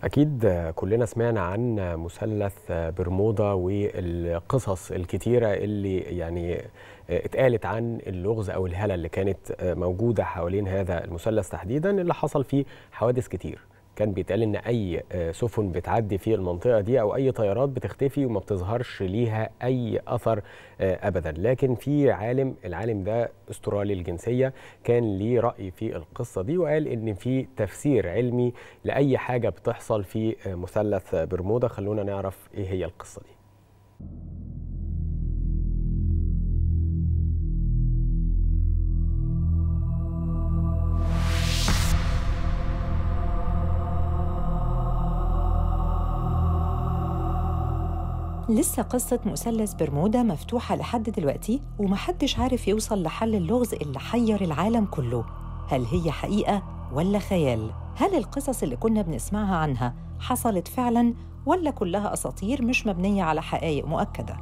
أكيد كلنا سمعنا عن مثلث برمودا والقصص الكتيرة اللي يعني اتقالت عن اللغز أو الهلة اللي كانت موجودة حوالين هذا المثلث تحديدا اللي حصل فيه حوادث كتير كان بيتقال ان اي سفن بتعدي في المنطقه دي او اي طيارات بتختفي وما بتظهرش ليها اي اثر ابدا لكن في عالم العالم ده استرالي الجنسيه كان ليه راي في القصه دي وقال ان في تفسير علمي لاي حاجه بتحصل في مثلث برمودا خلونا نعرف ايه هي القصه دي لسه قصة مثلث برمودا مفتوحة لحد دلوقتي ومحدش عارف يوصل لحل اللغز اللي حير العالم كله هل هي حقيقة ولا خيال؟ هل القصص اللي كنا بنسمعها عنها حصلت فعلاً ولا كلها أساطير مش مبنية على حقائق مؤكدة؟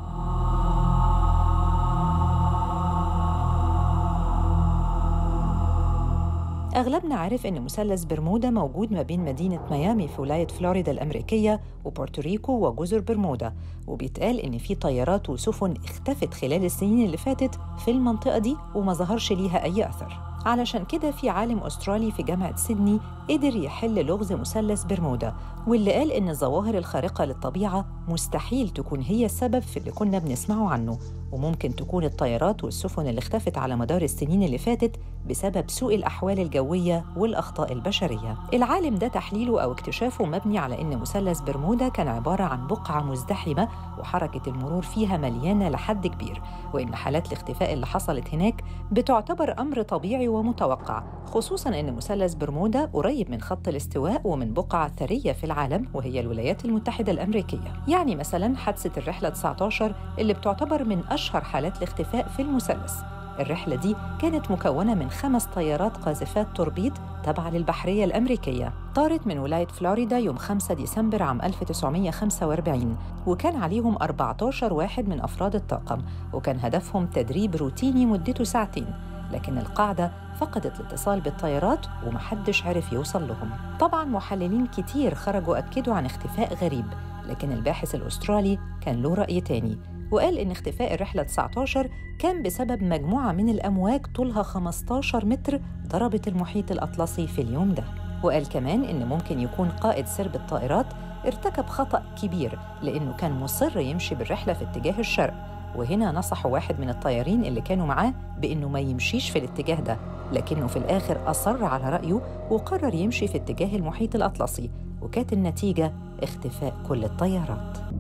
أغلبنا عارف إن مثلث برمودا موجود ما بين مدينة ميامي في ولاية فلوريدا الأمريكية وبورتوريكو وجزر برمودا وبيتقال إن في طيارات وسفن اختفت خلال السنين اللي فاتت في المنطقة دي وما ظهرش ليها أي أثر علشان كده في عالم أسترالي في جامعة سيدني قدر يحل لغز مثلث برمودا واللي قال إن الظواهر الخارقة للطبيعة مستحيل تكون هي السبب في اللي كنا بنسمعه عنه وممكن تكون الطيارات والسفن اللي اختفت على مدار السنين اللي فاتت بسبب سوء الأحوال الجوية والأخطاء البشرية العالم ده تحليله أو اكتشافه مبني على إن مثلث برمودا كان عبارة عن بقعة مزدحمة وحركة المرور فيها مليانة لحد كبير وإن حالات الاختفاء اللي حصلت هناك بتعتبر أمر طبيعي ومتوقع خصوصاً إن مثلث برمودا قريب من خط الاستواء ومن بقعة ثرية في العالم وهي الولايات المتحدة الأمريكية يعني مثلاً حادثة الرحلة 19 اللي بتعتبر من أشهر حالات الاختفاء في المثلث الرحلة دي كانت مكونة من خمس طيارات قاذفات توربيد تابعة للبحرية الأمريكية طارت من ولاية فلوريدا يوم 5 ديسمبر عام 1945 وكان عليهم 14 واحد من أفراد الطاقم وكان هدفهم تدريب روتيني مدته ساعتين لكن القاعدة فقدت الاتصال بالطيارات ومحدش عرف يوصل لهم طبعا محللين كتير خرجوا أكدوا عن اختفاء غريب لكن الباحث الأسترالي كان له رأي تاني وقال إن اختفاء الرحلة 19 كان بسبب مجموعة من الأمواج طولها 15 متر ضربت المحيط الأطلسي في اليوم ده وقال كمان إن ممكن يكون قائد سرب الطائرات ارتكب خطأ كبير لأنه كان مصر يمشي بالرحلة في اتجاه الشرق وهنا نصحوا واحد من الطيارين اللي كانوا معاه بإنه ما يمشيش في الاتجاه ده لكنه في الآخر أصر على رأيه وقرر يمشي في اتجاه المحيط الأطلسي وكانت النتيجة اختفاء كل الطيارات